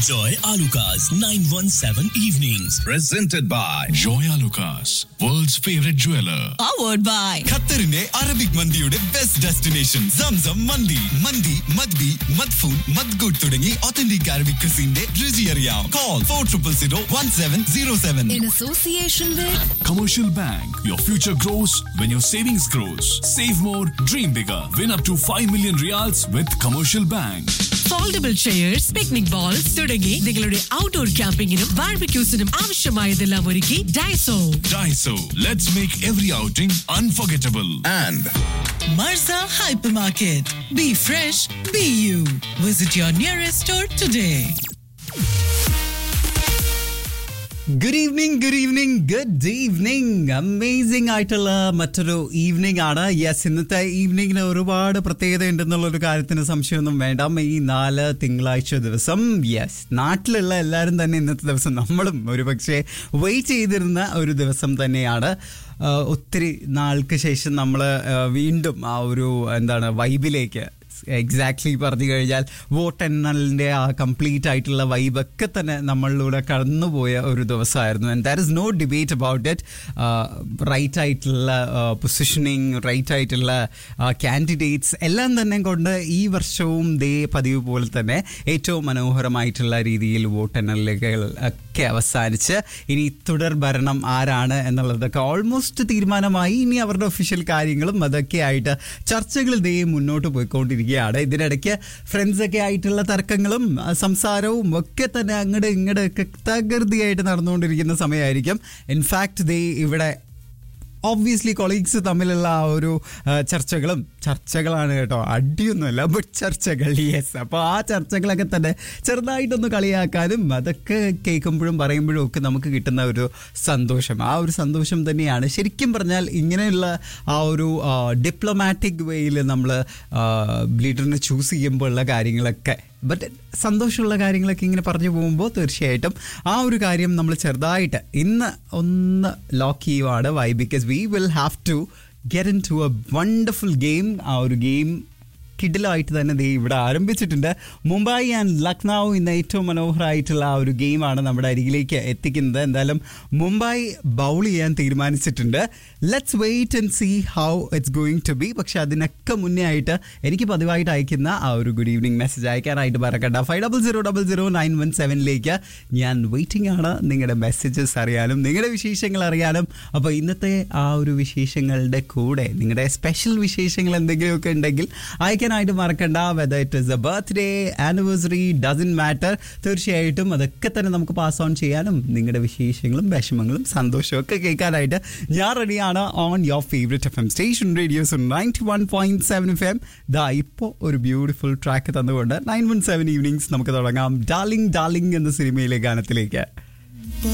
Enjoy Alucard's 917 evenings. presented by Joya Lucas, world's favorite jeweler. powered by ഖത്തറിന്റെ Arabic മന്തിയുടെ best destination Zamzam മന്തി മന്തി മദ്ബി മദ്ഫൂൻ മദ്ഗുഡ് തുടങ്ങി ഒത്തന്റിക് അറബിക് ക്രിസിന്റെ രുചി അറിയാം call four triple zero one seven zero seven in association with Commercial Bank. Your future grows when your savings grows. Save more, dream bigger. Win up to 5 million reals with Commercial Bank. Foldable chairs picnic bowls തുടങ്ങി നിങ്ങളുടെ outdoor ക്യാമ്പിങ്ങിനും ബാർബിക്യൂസിനും ആവശ്യമായതെല്ലാം ഒരുക്കി Daiso Daiso. Let's make every outing unforgettable. and മർസ hypermarket B fresh B you visit your nearest store today good evening good evening good evening amazing ആയിട്ടുള്ള മറ്റൊരു evening ആണ് യെസ് ഇന്നത്തെ ഈവനിങ്ങിന് ഒരുപാട് പ്രത്യേകത ഉണ്ടെന്നുള്ള ഒരു കാര്യത്തിന് സംശയമൊന്നും വേണ്ട മെയ് നാല് തിങ്കളാഴ്ച ദിവസം യെസ് നാട്ടിലുള്ള എല്ലാവരും തന്നെ ഇന്നത്തെ ദിവസം നമ്മളും ഒരു പക്ഷേ വെയിറ്റ് ചെയ്തിരുന്ന ഒരു ദിവസം തന്നെയാണ് ആ, ഒത്തിരി നാൾക്ക് ശേഷം നമ്മൾ വീണ്ടും ആ ഒരു എന്താണ് വൈബിലേക്ക് എക്സാക്ട്ലി പറഞ്ഞു കഴിഞ്ഞാൽ വോട്ടെണ്ണലിൻ്റെ ആ കംപ്ലീറ്റ് ആയിട്ടുള്ള വൈബൊക്കെ തന്നെ നമ്മളിലൂടെ കടന്നുപോയ ഒരു ദിവസമായിരുന്നു and there is no debate about it right ആയിട്ടുള്ള പൊസിഷനിങ് റൈറ്റ് ആയിട്ടുള്ള കാൻഡിഡേറ്റ്സ് എല്ലാം തന്നെ കൊണ്ട് ഈ വർഷവും ദേ പതിവ് പോലെ തന്നെ ഏറ്റവും മനോഹരമായിട്ടുള്ള രീതിയിൽ വോട്ടെണ്ണലുകൾ ഒക്കെ അവസാനിച്ച് ഇനി തുടർ ഭരണം ആരാണ് എന്നുള്ളതൊക്കെ ഓൾമോസ്റ്റ് തീരുമാനമായി ഇനി അവരുടെ ഒഫീഷ്യൽ കാര്യങ്ങളും അതൊക്കെ ആയിട്ട് ചർച്ചകൾ ദേ മുന്നോട്ട് പോയിക്കൊണ്ടിരിക്കുകയാണ് ഇതിനിടയ്ക്ക് ഫ്രണ്ട്സൊക്കെ ആയിട്ടുള്ള തർക്കങ്ങളും ആ, സംസാരവും ഒക്കെ തന്നെ അങ്ങോട്ട് ഇങ്ങോട്ട് ഒക്കെ തകൃതിയായിട്ട് നടന്നുകൊണ്ടിരിക്കുന്ന സമയമായിരിക്കും ഇൻഫാക്ട് ദേ ഇവിടെ ഓബ്വിയസ്ലി കൊളീഗ്സ് തമ്മിലുള്ള ആ ഒരു ആ, ചർച്ചകളും ചർച്ചകളാണ് കേട്ടോ അടിയൊന്നുമല്ല ബട്ട് ചർച്ചകൾ യെസ് അപ്പോൾ ആ ചർച്ചകളൊക്കെ തന്നെ ചെറുതായിട്ടൊന്ന് കളിയാക്കാനും അതൊക്കെ കേൾക്കുമ്പോഴും പറയുമ്പോഴും ഒക്കെ നമുക്ക് കിട്ടുന്ന ഒരു സന്തോഷം ആ ഒരു സന്തോഷം തന്നെയാണ് ശരിക്കും പറഞ്ഞാൽ ഇങ്ങനെയുള്ള ആ ഒരു ഡിപ്ലോമാറ്റിക് വേയിൽ നമ്മൾ ലീഡറിനെ ചൂസ് ചെയ്യുമ്പോൾ ഉള്ള കാര്യങ്ങളൊക്കെ ബട്ട് സന്തോഷമുള്ള കാര്യങ്ങളൊക്കെ ഇങ്ങനെ പറഞ്ഞു പോകുമ്പോൾ തീർച്ചയായിട്ടും ആ ഒരു കാര്യം നമ്മൾ ചെറുതായിട്ട് ഇന്ന് ഒന്ന് ലോക്ക് ചെയ്യുവാണ് why because we will have to get into a wonderful game ആ ഒരു ഗെയിം കിഡിലായിട്ട് തന്നെ ദേ ഇവിടെ ആരംഭിച്ചിട്ടുണ്ട് മുംബൈ ആൻഡ് ലക്നൗ ഇന്ന് ഏറ്റവും മനോഹരമായിട്ടുള്ള ആ ഒരു ഗെയിമാണ് നമ്മുടെ അരികിലേക്ക് എത്തിക്കുന്നത് എന്തായാലും മുംബൈ ബൗൾ ചെയ്യാൻ തീരുമാനിച്ചിട്ടുണ്ട് let's wait and see how it's going to be പക്ഷെ അതിനൊക്കെ മുന്നേ ആയിട്ട് എനിക്ക് പതിവായിട്ട് അയക്കുന്ന ആ ഒരു ഗുഡ് ഈവനിങ് മെസ്സേജ് അയക്കാനായിട്ട് മറക്കണ്ട five double zero double zero nine one സെവനിലേക്ക് ഞാൻ വെയിറ്റിംഗ് ആണ് നിങ്ങളുടെ മെസ്സേജസ് അറിയാനും നിങ്ങളുടെ വിശേഷങ്ങൾ അറിയാനും അപ്പോൾ ഇന്നത്തെ ആ ഒരു വിശേഷങ്ങളുടെ കൂടെ നിങ്ങളുടെ സ്പെഷ്യൽ വിശേഷങ്ങൾ എന്തെങ്കിലുമൊക്കെ ഉണ്ടെങ്കിൽ അയക്കാനായിട്ട് മറക്കണ്ട whether it is a birthday anniversary doesn't matter തീർച്ചയായിട്ടും അതൊക്കെ തന്നെ നമുക്ക് പാസ് ഓൺ ചെയ്യാനും നിങ്ങളുടെ വിശേഷങ്ങളും വിഷമങ്ങളും സന്തോഷവും ഒക്കെ കേൾക്കാനായിട്ട് ഞാൻ റെഡിയാണ് on your favourite F M station radios ninety one point seven F M ദാ ഇപ്പോൾ ഒരു ബ്യൂട്ടിഫുൾ ട്രാക്ക് തന്നുകൊണ്ട് നയൻ വൺ സെവൻ ഈവനിങ്സ് നമുക്ക് തുടങ്ങാം ഡാർലിംഗ് ഡാർലിംഗ് എന്ന സിനിമയിലെ ഗാനത്തിലേക്ക്